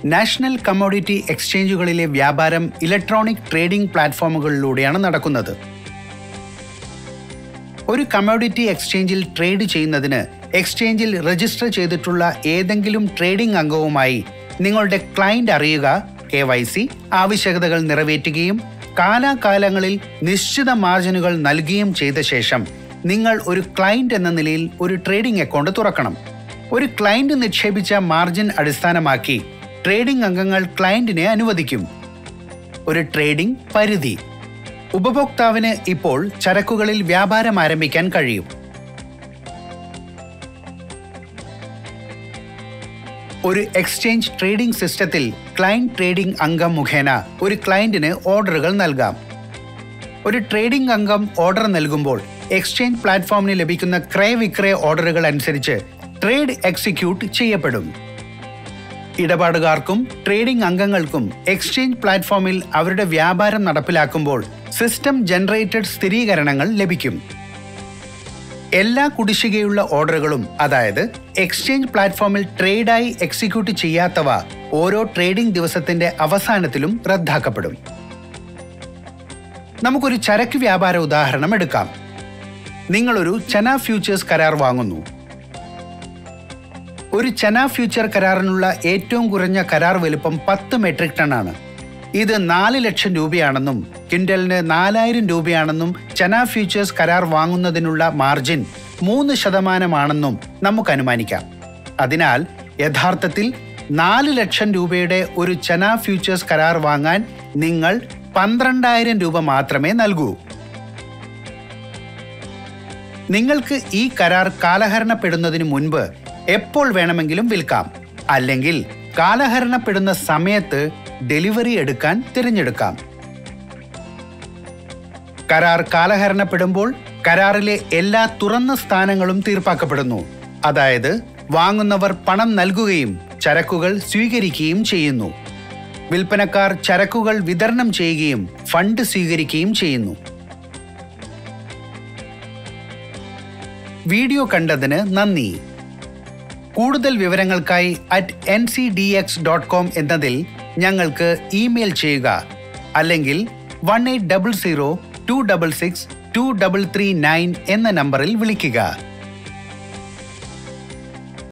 national commodity എക്സ്ചേഞ്ചുകളിലെ വ്യാപാരം electronic trading പ്ലാറ്റ്ഫോമുകളിലൂടെയാണ് നടക്കുന്നത് ഒരു കമ്മോഡിറ്റി എക്സ്ചേഞ്ചിൽ ട്രേഡ് ചെയ്യുന്നതിന് എക്സ്ചേഞ്ചിൽ രജിസ്റ്റർ ചെയ്തിട്ടുള്ള ഏതെങ്കിലും ട്രേഡിംഗ് അംഗവുമായി നിങ്ങളുടെ ക്ലയന്റ് അറിയുക കെ വൈ സി ആവശ്യകതകൾ നിറവേറ്റുകയും കാലാകാലങ്ങളിൽ നിശ്ചിത മാർജിനുകൾ നൽകുകയും ചെയ്ത ശേഷം നിങ്ങൾ ഒരു ക്ലയന്റ് എന്ന നിലയിൽ ഒരു ട്രേഡിംഗ് അക്കൗണ്ട് തുറക്കണം ഒരു ക്ലയന്റ് നിക്ഷേപിച്ച മാർജിൻ അടിസ്ഥാനമാക്കി ട്രേഡിംഗ് അംഗങ്ങൾ ക്ലയന്റിനെ അനുവദിക്കും ഒരു ട്രേഡിംഗ് പരിധി ഉപഭോക്താവിന് ഇപ്പോൾ ചരക്കുകളിൽ വ്യാപാരം ആരംഭിക്കാൻ കഴിയും ഒരു എക്സ്ചേഞ്ച് ട്രേഡിംഗ് സിസ്റ്റത്തിൽ ക്ലയന്റ് ട്രേഡിംഗ് അംഗം മുഖേന ഒരു ക്ലയന്റിന് ഓർഡറുകൾ നൽകാം ഒരു ട്രേഡിംഗ് അംഗം ഓർഡർ നൽകുമ്പോൾ എക്സ്ചേഞ്ച് പ്ലാറ്റ്ഫോമിന് ലഭിക്കുന്ന ക്രയവിക്രയ ഓർഡറുകൾ അനുസരിച്ച് ട്രേഡ് എക്സിക്യൂട്ട് ചെയ്യപ്പെടും ഇടപാടുകാർക്കും ട്രേഡിംഗ് അംഗങ്ങൾക്കും എക്സ്ചേഞ്ച് പ്ലാറ്റ്ഫോമിൽ അവരുടെ വ്യാപാരം നടപ്പിലാക്കുമ്പോൾ സിസ്റ്റം ജനറേറ്റഡ് സ്ഥിരീകരണങ്ങൾ ലഭിക്കും എല്ലാ കുടിശ്ശികയുള്ള ഓർഡറുകളും അതായത് എക്സ്ചേഞ്ച് പ്ലാറ്റ്ഫോമിൽ ട്രേഡായി എക്സിക്യൂട്ട് ചെയ്യാത്തവ ഓരോ ട്രേഡിംഗ് ദിവസത്തിന്റെ അവസാനത്തിലും റദ്ദാക്കപ്പെടും നമുക്കൊരു ചരക്ക് വ്യാപാര ഉദാഹരണം എടുക്കാം നിങ്ങളൊരു ചന ഫ്യൂച്ചേഴ്സ് കരാർ വാങ്ങുന്നു ഒരു ചന ഫ്യൂച്ചർ കരാറിനുള്ള ഏറ്റവും കുറഞ്ഞ കരാർ വലുപ്പം പത്ത് മെട്രിക് ടൺ ആണ് ഇത് നാല് ലക്ഷം രൂപയാണെന്നും ക്വിൻ്റലിന് നാലായിരം രൂപയാണെന്നും ചന ഫ്യൂച്ചേഴ്സ് കരാർ വാങ്ങുന്നതിനുള്ള മാർജിൻ മൂന്ന് ശതമാനമാണെന്നും നമുക്ക് അനുമാനിക്കാം അതിനാൽ യഥാർത്ഥത്തിൽ നാല് ലക്ഷം രൂപയുടെ ഒരു ചന ഫ്യൂച്ചേഴ്സ് കരാർ വാങ്ങാൻ നിങ്ങൾ പന്ത്രണ്ടായിരം രൂപ മാത്രമേ നൽകൂ നിങ്ങൾക്ക് ഈ കരാർ കാലഹരണപ്പെടുന്നതിന് മുൻപ് എപ്പോൾ വേണമെങ്കിലും വിൽക്കാം അല്ലെങ്കിൽ കാലഹരണപ്പെടുന്ന സമയത്ത് ഡെലിവറി എടുക്കാൻ തിരഞ്ഞെടുക്കാം കരാർ കാലഹരണപ്പെടുമ്പോൾ കരാറിലെ എല്ലാ തുറന്ന സ്ഥാനങ്ങളും തീർപ്പാക്കപ്പെടുന്നു അതായത് വാങ്ങുന്നവർ പണം നൽകുകയും ചരക്കുകൾ സ്വീകരിക്കുകയും ചെയ്യുന്നു വിൽപ്പനക്കാർ ചരക്കുകൾ വിതരണം ചെയ്യുകയും ഫണ്ട് സ്വീകരിക്കുകയും ചെയ്യുന്നു വീഡിയോ കണ്ടതിന് നന്ദി കൂടുതൽ വിവരങ്ങൾക്കായി at N C D X dot com എന്നതിൽ ഞങ്ങൾക്ക് ഇമെയിൽ ചെയ്യുക അല്ലെങ്കിൽ one eight double zero two double six two double three nine എന്ന നമ്പറിൽ വിളിക്കുക